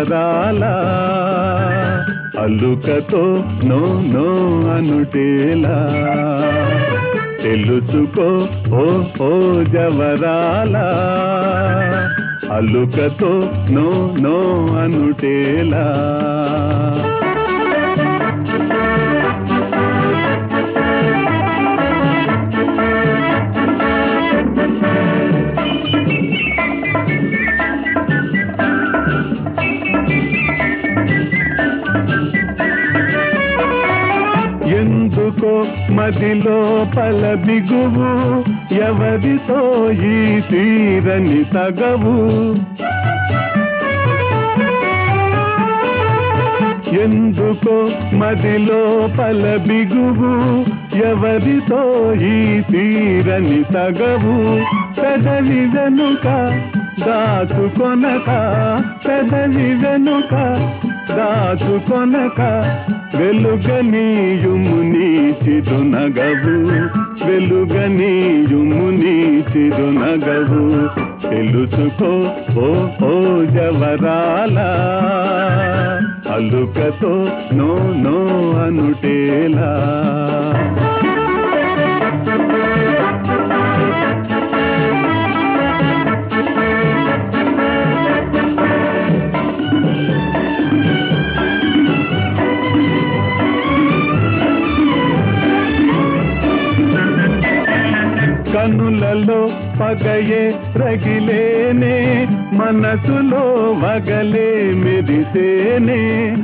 జవరాల అల్లుకతో no no అనుటేలా తెలుసుకో ఓ ఓ జవరాల అల్లుకతో no no అనుటేలా ఎందుకో మదిలో పల బిగువు ఎవరితో ఈ తీరని తగవు ఎందుకో మదిలో పల బిగువు ఎవరితో ఈ తీరని తగవు పెదవి వెనుక దాచుకొనక పెదవి వెనుక దాచుకొనక వెలుగనీయుము నీ చిరునగవు వెలుగనీయుము నీ చిరునగవు తెలుసుకో ఓ ఓ జవరాల అలుకతో నో నో అనుటేలా కనులలో పగయే రగిలేనే మనసులో వగలే మెరిసేనే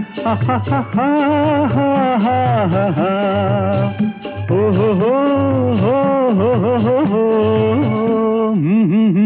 అహహహహహహహ. ఓహోహో, హోహోహోహో. మ్మ్.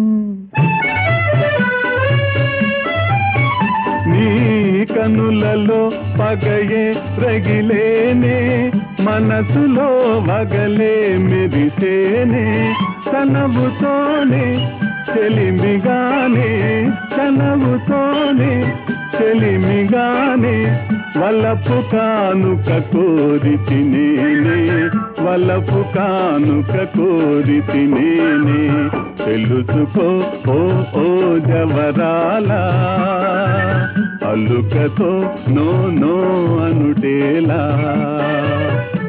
నీ కనులలో పగయే రగిలేనే మనసులో వగలే మెరిసేనే కనవుతోనే చెలిమిగానే కనవుతోనే చెలిమిగానే వలపు కానుక కోరి తినేనే వలపు కానుక కోరి తినేనే తెలుసుకో ఓ ఓ జవరాల అల్లుకతో నో నో అనుటేలా